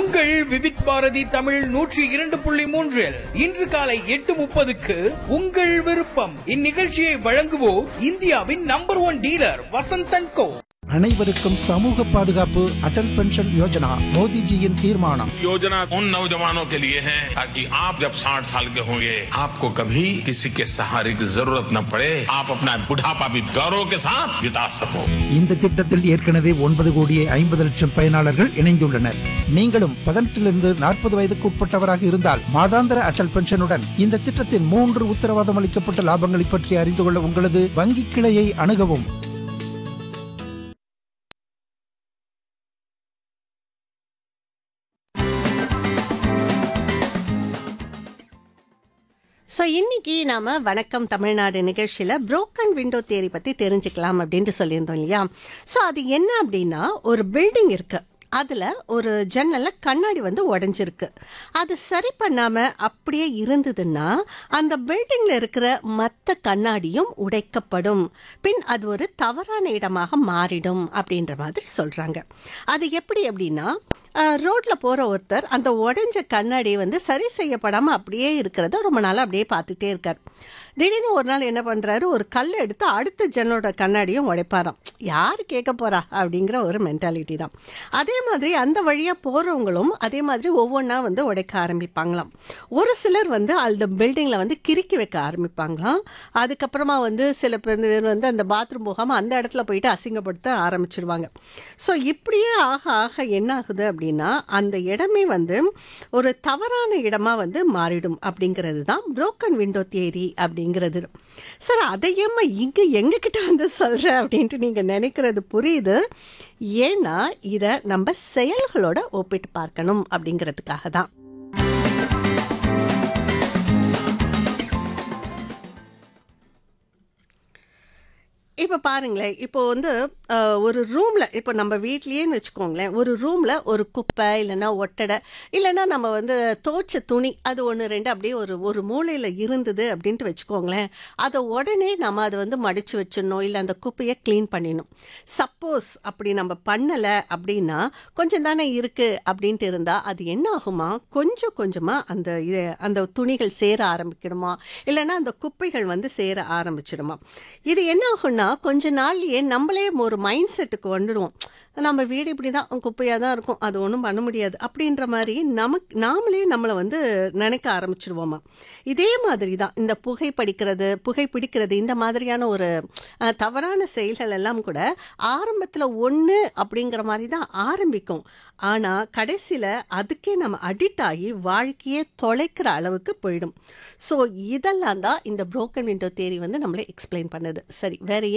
உங்கள் விவித் பாரதி தமிழ் நூற்றி இரண்டு புள்ளி மூன்றில் இன்று காலை எட்டு முப்பதுக்கு உங்கள் விருப்பம் இந்நிகழ்ச்சியை வழங்குவோர் இந்தியாவின் number one dealer Vasanthan co அனைவருக்கும் சமூக பாதுகாப்பு அடல் பென்ஷன் யோஜனா மோடிஜியின் தீர்மானம் योजना उन नौजवानों के लिए है ताकि आप जब 60 साल के होंगे आपको कभी किसी के सहारे की जरूरत न पड़े आप अपना बुढ़ापा भी गौरव के साथ बिता सको இந்த திட்டத்தில் ஏற்கனவே ஒன்பது கோடியே ஐம்பது லட்சம் பயனாளர்கள் இணைந்துள்ளனர் நீங்களும் பதினெட்டிலிருந்து நாற்பது வயதுக்கு உட்பட்டவராக இருந்தால் மாதாந்திர அடல் பென்ஷனுடன் இந்த திட்டத்தின் மூன்று உத்தரவாதம் அளிக்கப்பட்ட லாபங்களை பற்றி அறிந்து கொள்ள உங்களது வங்கி கிளையை அணுகவும் ஸோ இன்னைக்கு நாம வணக்கம் தமிழ்நாடு நிகழ்ச்சியில் புரோக்கன் விண்டோ தேரி பற்றி தெரிஞ்சுக்கலாம் அப்படின்ட்டு சொல்லியிருந்தோம் இல்லையா ஸோ அது என்ன அப்படின்னா ஒரு பில்டிங் இருக்கு அதில் ஒரு ஜன்னலில் கண்ணாடி வந்து உடஞ்சிருக்கு அது சரி பண்ணாமல் அப்படியே இருந்ததுன்னா அந்த பில்டிங்கில் இருக்கிற மற்ற கண்ணாடியும் உடைக்கப்படும் பின் அது ஒரு தவறான இடமாக மாறிடும் அப்படின்ற மாதிரி சொல்கிறாங்க அது எப்படி அப்படின்னா ரோட்டில் போகிற ஒருத்தர் அந்த உடைஞ்ச கண்ணாடி வந்து சரி செய்யப்படாமல் அப்படியே இருக்கிறத ரொம்ப நாளாக அப்படியே பார்த்துட்டே இருக்கார் திடீர்னு ஒரு நாள் என்ன பண்ணுறாரு ஒரு கல் எடுத்து அடுத்த ஜன்னலோட கண்ணாடியும் உடைப்பாராம் யார் கேட்க போறா அப்படிங்கிற ஒரு மென்டாலிட்டி தான் அதே மாதிரி அந்த வழியாக போகிறவங்களும் அதே மாதிரி ஒவ்வொன்றா வந்து உடைக்க ஆரம்பிப்பாங்களாம் ஒரு சிலர் வந்து அந்த பில்டிங்கில் வந்து கிறுக்கி வைக்க ஆரம்பிப்பாங்களாம் அதுக்கப்புறமா வந்து சில பேர் வந்து அந்த பாத்ரூம் போகாமல் அந்த இடத்துல போயிட்டு அசிங்கப்படுத்த ஆரம்பிச்சிருவாங்க ஸோ இப்படியே ஆக ஆக என்ன ஆகுது அப்படின்னா அந்த இடமே வந்து ஒரு தவறான இடமா வந்து மாறிடும் அப்படிங்கிறது தான் புரோக்கன் விண்டோ தியரி அப்படிங்கிறது சார் அதையம்மா இங்கே எங்ககிட்ட வந்து சொல்கிற அப்படின்ட்டு நீங்கள் நினைக்கிறது புரியுது ஏன்னா இதை நம்ம செயல்களோட ஒப்பிட்டு பார்க்கணும் அப்படிங்கிறதுக்காக தான் இப்போ பாருங்களேன் இப்போ வந்து அஹ், ஒரு ரூமில் இப்போ நம்ம வீட்லேயேன்னு வச்சுக்கோங்களேன் ஒரு ரூமில் ஒரு குப்பை இல்லைன்னா ஒட்டடை இல்லைன்னா நம்ம வந்து தோச்ச துணி அது ஒன்று ரெண்டு அப்படியே ஒரு ஒரு மூலையில் இருந்தது அப்படின்ட்டு வச்சுக்கோங்களேன் அதை உடனே நம்ம அதை வந்து மடித்து வச்சிடணும் இல்லை அந்த குப்பையை க்ளீன் பண்ணிடணும் சப்போஸ் அப்படி நம்ம பண்ணலை அப்படின்னா கொஞ்சம் தானே இருக்குது அப்படின்ட்டு இருந்தால் அது என்ன ஆகுமா கொஞ்சம் கொஞ்சமாக அந்த இது- அந்த துணிகள் சேர ஆரம்பிக்கணுமா இல்லைன்னா அந்த குப்பைகள் வந்து சேர ஆரம்பிச்சிடுமா இது என்ன ஆகும்னா கொஞ்ச நாள்லயே நம்மளே ஒரு மைண்ட் செட்டுக்கு வந்துடுவோம் நம்ம வீடு இப்படி தான் குப்பையாக தான் இருக்கும் அது ஒன்றும் பண்ண முடியாது அப்படின்ற மாதிரி நமக்கு நாமளே நம்மளை வந்து நினைக்க ஆரம்பிச்சிடுவோமா இதே மாதிரி தான் இந்த புகை படிக்கிறது புகை பிடிக்கிறது இந்த மாதிரியான ஒரு அஹ், தவறான செயல்கள் எல்லாம் கூட ஆரம்பத்தில் ஒன்று அப்படிங்கிற மாதிரி தான் ஆரம்பிக்கும் ஆனால் கடைசியில் அதுக்கே நம்ம அடிக்ட் ஆகி வாழ்க்கையே தொலைக்கிற அளவுக்கு போயிடும் ஸோ இதெல்லாம் தான் இந்த புரோக்கன் விண்டோ தேரி வந்து நம்மளை எக்ஸ்பிளைன் பண்ணுது சரி வேற